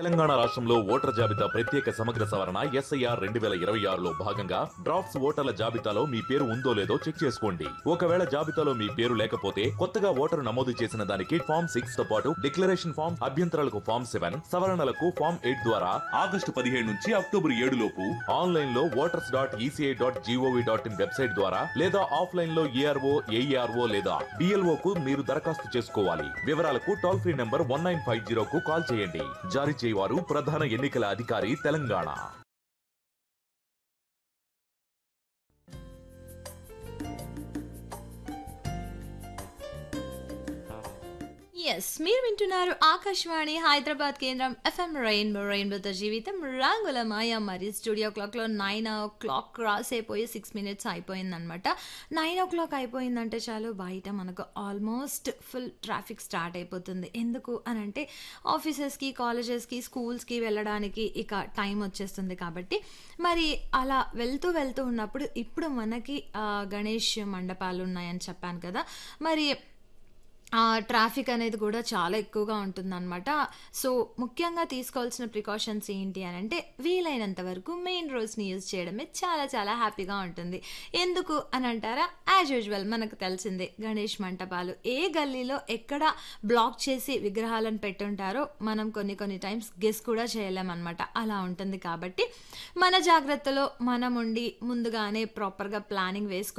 తెలంగాణ రాష్ట్రంలో ఓటర్ జాబితా ప్రత్యేక సమగ్ర సవరణ ఎస్ఐఆర్ రెండు వేల ఇరవై ఆరులో భాగంగా డ్రాఫ్ట్స్ ఓటర్ల జాబితాలో మీ పేరు ఉందో లేదో చెక్ చేసుకోండి ఒకవేళ జాబితాలో మీ పేరు లేకపోతే కొత్తగా ఓటరు నమోదు చేసిన దానికి ఫామ్ సిక్స్ తో పాటు డిక్లరేషన్ ఫామ్ అభ్యంతరాలకు ఫామ్ సెవెన్ సవరణలకు ఫామ్ ఎయిట్ ద్వారా ఆగస్టు పదిహేడు నుంచి అక్టోబర్ ఏడు లోపు ఆన్లైన్ లో voters dot ECI dot G O V dot in website ద్వారా లేదా ఆఫ్లైన్ లో ఏఆర్ఓ ఏఈఆర్ఓ లేదా డిఎల్ఓ కు మీరు దరఖాస్తు చేసుకోవాలి వివరాలకు toll free number one nine five zero కు కాల్ చేయండి జారీ చేయవారు ప్రధాన ఎన్నికల అధికారి తెలంగాణ ఎస్ మీరు వింటున్నారు ఆకాశవాణి హైదరాబాద్ కేంద్రం ఎఫ్ఎం రెయిన్బో రెయిన్బోతో జీవితం రంగుల మాయ మరి స్టూడియో క్లాక్లో నైన్ ఓ క్లాక్ క్రాస్ అయిపోయి సిక్స్ మినిట్స్ అయిపోయిందనమాట నైన్ ఓ క్లాక్ అయిపోయిందంటే చాలు బయట మనకు ఆల్మోస్ట్ ఫుల్ ట్రాఫిక్ స్టార్ట్ అయిపోతుంది ఎందుకు అని అంటే ఆఫీసెస్కి కాలేజెస్కి స్కూల్స్కి వెళ్ళడానికి ఇక టైం వచ్చేస్తుంది కాబట్టి మరి అలా వెళ్తూ వెళ్తూ ఉన్నప్పుడు ఇప్పుడు మనకి ఆ, గణేష్ మండపాలు ఉన్నాయని చెప్పాను కదా మరి ఆ, ట్రాఫిక్ అనేది కూడా చాలా ఎక్కువగా ఉంటుందన్నమాట సో ముఖ్యంగా తీసుకోవాల్సిన ప్రికాషన్స్ ఏంటి అని అంటే వీలైనంత వరకు మెయిన్ రోడ్స్ని యూజ్ చేయడమే చాలా చాలా హ్యాపీగా ఉంటుంది ఎందుకు అని అంటారా యాజ్ యూజువల్ మనకు తెలిసిందే గణేష్ మంటపాలు ఏ గల్లీలో ఎక్కడ బ్లాక్ చేసి విగ్రహాలను పెట్టుంటారో మనం కొన్ని కొన్ని టైమ్స్ గెస్ కూడా చేయలేమన్నమాట అలా ఉంటుంది కాబట్టి మన జాగ్రత్తలో మనం ఉండి ముందుగానే ప్రాపర్గా ప్లానింగ్ వేసుకుని